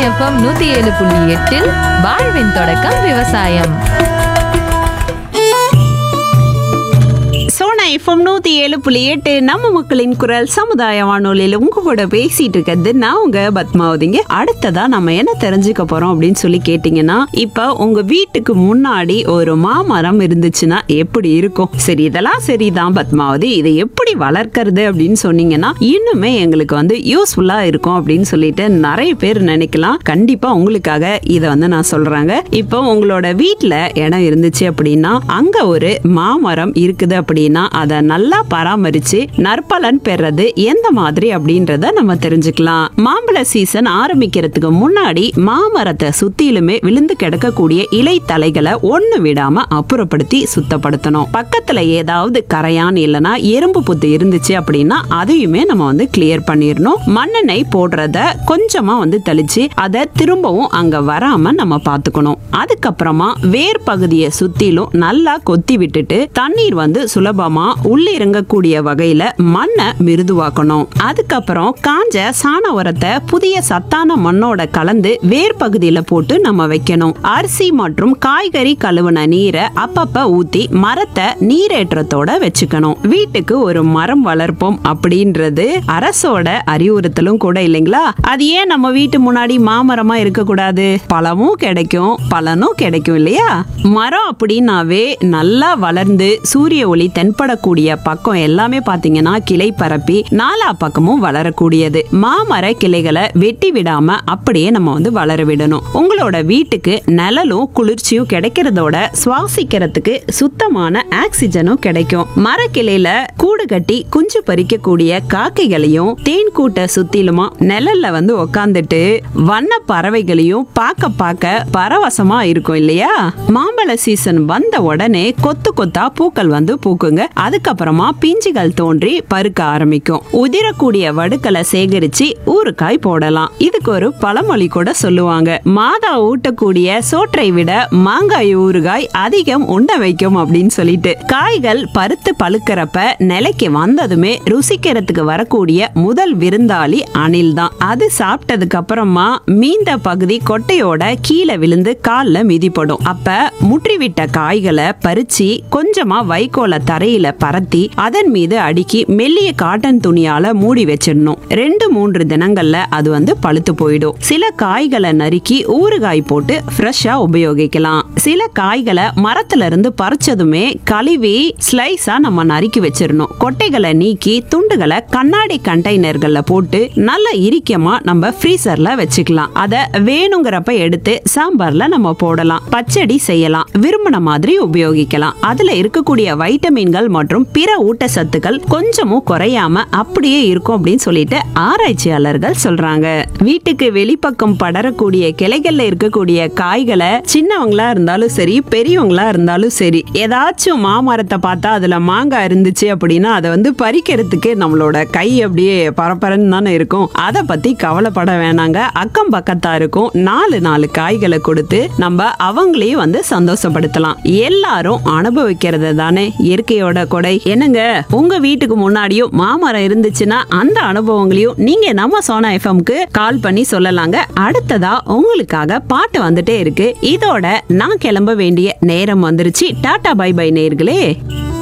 FM நூத்தி ஏழு புள்ளி எட்டில் வாழ்வின் தொடக்கம் விவசாயம் சோனா எஃப்எம் நூத்தி ஏழு புள்ளி எட்டு நம்ம மக்களின் குரல் சமுதாய வானொலியில உங்க கூட பேசிட்டு இருக்கிறது நான் உங்க பத்மாவதிங்க அடுத்ததா நம்ம என்ன தெரிஞ்சுக்க போறோம் அப்படின்னு சொல்லி கேட்டீங்கன்னா இப்ப உங்க வீட்டுக்கு முன்னாடி ஒரு மாமரம் இருந்துச்சுன்னா எப்படி இருக்கும் சரி இதெல்லாம் சரிதான் பத்மாவதி இதை எப்படி வளர்க்கறது அப்படின்னு சொன்னீங்கன்னா இன்னுமே எங்களுக்கு வந்து யூஸ்ஃபுல்லா இருக்கும் அப்படின்னு சொல்லிட்டு நிறைய பேர் நினைக்கலாம் கண்டிப்பா உங்களுக்காக இதை வந்து நான் சொல்றாங்க இப்போ உங்களோட வீட்ல இடம் இருந்துச்சு அப்படின்னா அங்க ஒரு மாமரம் இருக்குது அப்படின்னா அதை நல்லா பராமரிச்சு நற்பலன் பெறது எந்த மாதிரி அப்படின்றத நம்ம தெரிஞ்சுக்கலாம் மாம்பழ சீசன் ஆரம்பிக்கிறதுக்கு முன்னாடி மாமரத்தை சுத்திலுமே விழுந்து கிடக்கக்கூடிய இலை தலைகளை ஒண்ணு விடாம அப்புறப்படுத்தி சுத்தப்படுத்தணும் பக்கத்துல ஏதாவது கரையான் இல்லனா எறும்பு புத்து இருந்துச்சு அப்படின்னா அதையுமே நம்ம வந்து கிளியர் பண்ணிடணும் மண்ணெண்ணெய் போடுறத கொஞ்சமா வந்து தெளிச்சு அதை திரும்பவும் அங்க வராம நம்ம பாத்துக்கணும் அதுக்கப்புறமா வேர் பகுதியை சுத்திலும் நல்லா கொத்தி விட்டுட்டு தண்ணீர் வந்து சுலபமா உள்ளிறங்கக்கூடிய வகையில மண்ணை மிருதுவாக்கணும் அதுக்கப்புறம் காஞ்ச சாண உரத்தை புதிய சத்தான மண்ணோட கலந்து வேர் பகுதியில போட்டு நம்ம வைக்கணும் அரிசி மற்றும் காய்கறி கழுவுன நீரை அப்பப்ப ஊத்தி மரத்தை நீரேற்றத்தோட வச்சுக்கணும் வீட்டுக்கு ஒரு மரம் வளர்ப்போம் அப்படின்றது அரசோட அறிவுறுத்தலும் கூட இல்லைங்களா அது ஏன் நம்ம வீட்டு முன்னாடி மாமரமா இருக்கக்கூடாது பழமும் கிடைக்கும் பலனும் கிடைக்கும் இல்லையா மரம் அப்படின்னாவே நல்லா வளர்ந்து சூரிய ஒளி தென்படக்கூடிய பக்கம் எல்லாமே பாத்தீங்கன்னா கிளை பரப்பி நாலா பக்கமும் வளரக்கூடியது மாமர கிளைகளை வெட்டி விடாம அப்படியே நம்ம வந்து வளர விடணும் உங்களோட வீட்டுக்கு நிழலும் குளிர்ச்சியும் கிடைக்கிறதோட சுவாசிக்கிறதுக்கு சுத்தமான ஆக்சிஜனும் கிடைக்கும் மரக்கிளையில கூடு கட்டி குஞ்சு பறிக்கக்கூடிய காக்கைகளையும் தேன் கூட்ட சுத்திலுமா நிழல்ல வந்து உக்காந்துட்டு வண்ண பறவைகளையும் பார்க்க பார்க்க பரவசமா இருக்கும் இல்லையா மாம்பழ சீசன் வந்த உடனே கொத்து கொத்தா பூக்கள் வந்து பூக்குங்க அதுக்கப்புறமா பிஞ்சுகள் தோன்றி பருக்க ஆரம்பிக்கும் உதிரக்கூடிய வடுக்களை சேகரிச்சு ஊறுகாய் போடலாம் இதுக்கு ஒரு பழமொழி கூட சொல்லுவாங்க மாதா ஊட்டக்கூடிய சோற்றை விட மாங்காய் ஊறுகாய் அதிகம் உண்ண வைக்கும் அப்படின்னு சொல்லிட்டு காய்கள் பருத்து பழுக்கிறப்ப நிலைக்கு வந்ததுமே ருசிக்கிறதுக்கு வரக்கூடிய முதல் விருந்தாளி அணில் தான் அது சாப்பிட்டதுக்கு அப்புறமா மீந்த பகுதி கொட்டையோட கீழே விழுந்து கால்ல மிதிப்படும் அப்ப முற்றிவிட்ட காய்களை பறிச்சு கொஞ்சமா வைக்கோல தரையில பரத்தி அதன் மீது அடுக்கி மெல்லிய காட்டன் துணியால மூடி வச்சிடணும் ரெண்டு மூன்று தினங்கள்ல அது வந்து பழுத்து போயிடும் சில காய்களை நறுக்கி ஊறுகாய் போட்டு ஃப்ரெஷ்ஷா உபயோகிக்கலாம் சில காய்களை மரத்துல இருந்து பறிச்சதுமே கழுவி ஸ்லைஸா நம்ம நறுக்கி வச்சிடணும் கொட்டைகளை நீக்கி துண்டுகளை கண்ணாடி கண்டெய்னர்கள்ல போட்டு நல்ல இரிக்கமா நம்ம ஃப்ரீசர்ல வச்சுக்கலாம் அத வேணுங்கிறப்ப எடுத்து சாம்பார்ல நம்ம போடலாம் பச்சடி செய்யலாம் விரும்பின மாதிரி உபயோகிக்கலாம் அதுல இருக்கக்கூடிய வைட்டமின்கள் மற்றும் பிற ஊட்டச்சத்துக்கள் கொஞ்சமும் குறையாம அப்படியே இருக்கும் அப்படின்னு சொல்லிட்டு ஆராய்ச்சியாளர்கள் சொல்றாங்க வீட்டுக்கு வெளிப்பக்கம் படரக்கூடிய கிளைகள்ல இருக்கக்கூடிய காய்களை சின்னவங்களா இருந்தாலும் சரி பெரியவங்களா இருந்தாலும் சரி ஏதாச்சும் மாமரத்தை பார்த்தா அதுல மாங்காய் இருந்துச்சு அப்படின்னா அதை வந்து பறிக்கிறதுக்கு நம்மளோட கை அப்படியே பரபரன்னு தானே இருக்கும் அதை பத்தி கவலைப்பட வேணாங்க அக்கம் பக்கத்தாருக்கும் நாலு நாலு காய்களை கொடுத்து நம்ம அவங்களையும் வந்து சந்தோஷப்படுத்தலாம் எல்லாரும் அனுபவிக்கிறது தானே இயற்கையோட கொடை என்னங்க உங்க வீட்டுக்கு முன்னாடியும் மாமரம் இருந்துச்சுன்னா அந்த அனுபவங்களையும் நீங்க நம்ம சோனா எஃப்எம்க்கு கால் பண்ணி சொல்லலாங்க அடுத்ததா உங்களுக்காக பாட்டு வந்துட்டே இருக்கு இதோட நான் கிளம்ப வேண்டிய நேரம் வந்துருச்சு டாடா பை பை நேர்களே